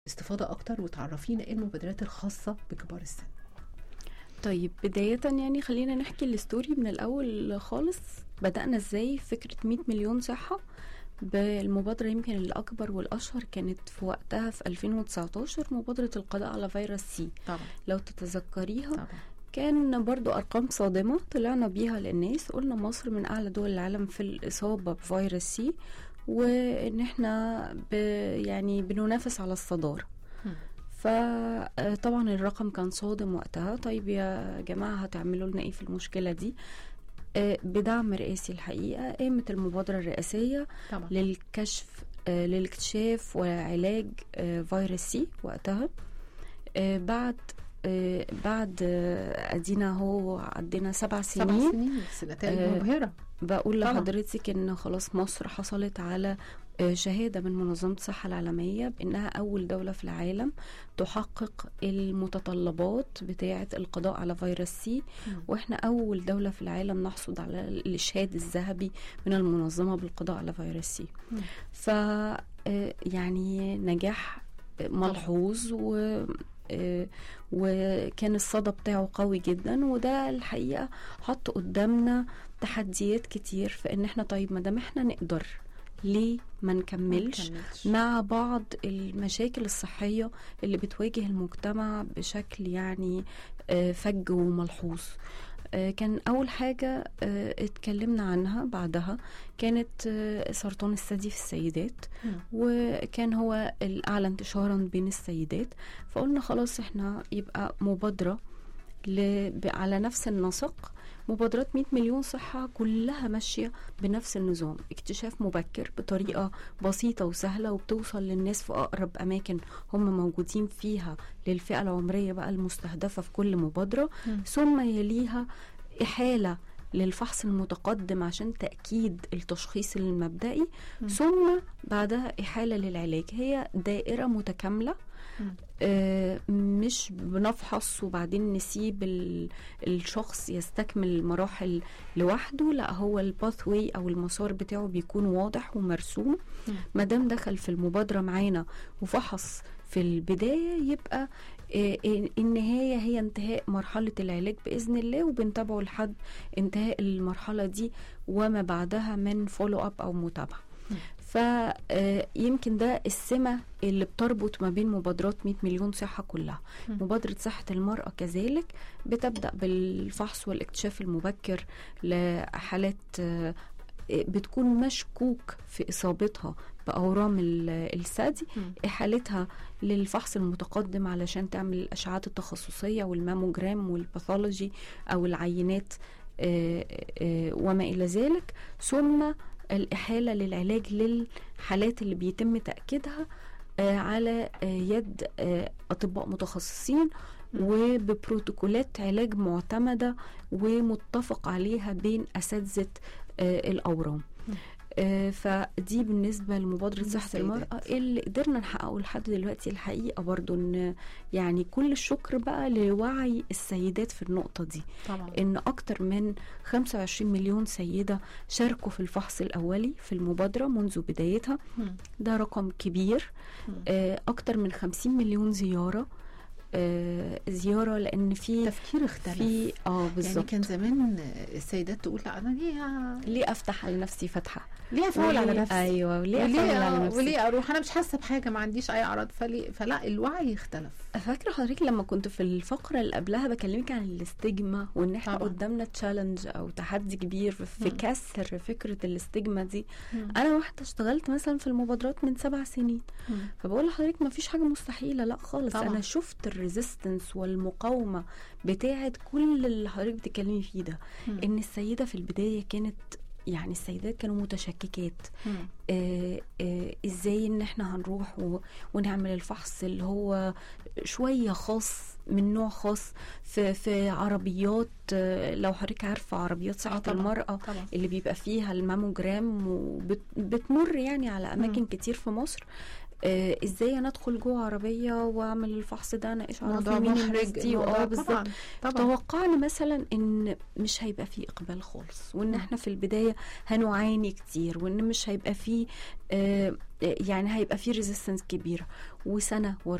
استفاضه اكتر وتعرفينا ايه المبادرات الخاصه بكبار السن طيب بداية يعني خلينا نحكي الستوري من الأول خالص بدأنا ازاي فكرة 100 مليون صحة بالمبادرة يمكن الأكبر والأشهر كانت في وقتها في 2019 مبادرة القضاء على فيروس سي طبعا لو تتذكريها طبعا كان برضو أرقام صادمة طلعنا بيها للناس قلنا مصر من أعلى دول العالم في الإصابة بفيروس سي وإن احنا ب يعني بننافس على الصدارة مم. فطبعا الرقم كان صادم وقتها طيب يا جماعة هتعملوا لنا ايه في المشكلة دي آه، بدعم رئاسي الحقيقة قامت المبادرة الرئاسية طبعا للكشف آه، للاكتشاف وعلاج آه، فيروس سي وقتها آه، بعد آه، بعد آه، ادينا هو عدينا سبع سبع سنين سنين بس نتائج آه، مبهره بقول طبعا. لحضرتك ان خلاص مصر حصلت على آه، شهادة من منظمة الصحة العالمية بأنها أول دولة في العالم تحقق المتطلبات بتاعة القضاء على فيروس سي مم. وإحنا أول دولة في العالم نحصد على الإشهاد الذهبي من المنظمة بالقضاء على فيروس سي مم. ف آه، يعني نجاح ملحوظ و آه، وكان الصدى بتاعه قوي جدا وده الحقيقه حط قدامنا تحديات كتير في ان احنا طيب ما دام احنا نقدر ليه ما نكملش مكملش. مع بعض المشاكل الصحيه اللي بتواجه المجتمع بشكل يعني آه، فج وملحوظ آه، كان اول حاجه آه، اتكلمنا عنها بعدها كانت آه، سرطان الثدي في السيدات مم. وكان هو الأعلى انتشارا بين السيدات فقلنا خلاص احنا يبقى مبادرة ل... ب- على نفس النسق مبادرات 100 مليون صحة كلها ماشية بنفس النظام اكتشاف مبكر بطريقة بسيطة وسهلة وبتوصل للناس في أقرب أماكن هم موجودين فيها للفئة العمرية بقى المستهدفة في كل مبادرة مم. ثم يليها إحالة للفحص المتقدم عشان تأكيد التشخيص المبدئي مم. ثم بعدها إحالة للعلاج هي دائرة متكاملة مم. آه، مش بنفحص وبعدين نسيب ال- الشخص يستكمل المراحل لوحده لا هو الباث واي او المسار بتاعه بيكون واضح ومرسوم مم. ما دام دخل في المبادره معانا وفحص في البدايه يبقى آه، آه، النهايه هي انتهاء مرحله العلاج باذن الله وبنتابعه لحد انتهاء المرحله دي وما بعدها من فولو اب او متابعه مم. فيمكن ده السمة اللي بتربط ما بين مبادرات 100 مليون صحة كلها مم. مبادرة صحة المرأة كذلك بتبدأ بالفحص والاكتشاف المبكر لحالات آه، بتكون مشكوك في إصابتها بأورام ال- الثدي مم. إحالتها للفحص المتقدم علشان تعمل الأشعات التخصصية والماموجرام والباثولوجي أو العينات آه، آه، وما إلى ذلك ثم الإحالة للعلاج للحالات اللي بيتم تأكيدها آه، على آه، يد آه، أطباء متخصصين مم. وببروتوكولات علاج معتمدة ومتفق عليها بين أساتذة آه، الأورام مم. آه، فدي بالنسبة لمبادرة صحة للسيدات. المرأة اللي قدرنا نحققه لحد دلوقتي الحقيقة برضو ان يعني كل الشكر بقى لوعي السيدات في النقطة دي طبعا ان اكتر من 25 مليون سيدة شاركوا في الفحص الاولي في المبادرة منذ بدايتها مم. ده رقم كبير مم. آه، اكتر من 50 مليون زيارة آه، زيارة لان في تفكير اختلف في اه يعني بالظبط كان زمان السيدات تقول لا انا ليه ليه افتح على نفسي فتحة ليه افول على وليه- نفسي ايوه وليه افول وليه على نفسي وليه اروح انا مش حاسه بحاجه ما عنديش اي اعراض فليه فلا الوعي اختلف فاكره حضرتك لما كنت في الفقره اللي قبلها بكلمك عن الاستجما وان احنا طبعا. قدامنا تشالنج او تحدي كبير في مم. كسر فكره الاستجما دي مم. انا واحده اشتغلت مثلا في المبادرات من سبع سنين مم. فبقول لحضرتك ما فيش حاجه مستحيله لا خالص طبعا. انا شفت الريزيستنس والمقاومه بتاعه كل اللي حضرتك بتتكلمي فيه ده مم. ان السيده في البدايه كانت يعني السيدات كانوا متشككات مم. آه آه ازاي ان احنا هنروح و... ونعمل الفحص اللي هو شويه خاص من نوع خاص في في عربيات آه لو حضرتك عارفه عربيات صحه طبعاً، المراه طبعا اللي بيبقى فيها الماموجرام وبتمر يعني على اماكن كتير في مصر آه ازاي انا ادخل جوه عربيه واعمل الفحص ده انا ايش موضوع عرفني مين الناس محرج دي موضوع- اه بالظبط طبعا طبعا توقعنا مثلا ان مش هيبقى فيه اقبال خالص وان مم. احنا في البدايه هنعاني كتير وان مش هيبقى فيه آه يعني هيبقى فيه ريزيستنس كبيره وسنه ورا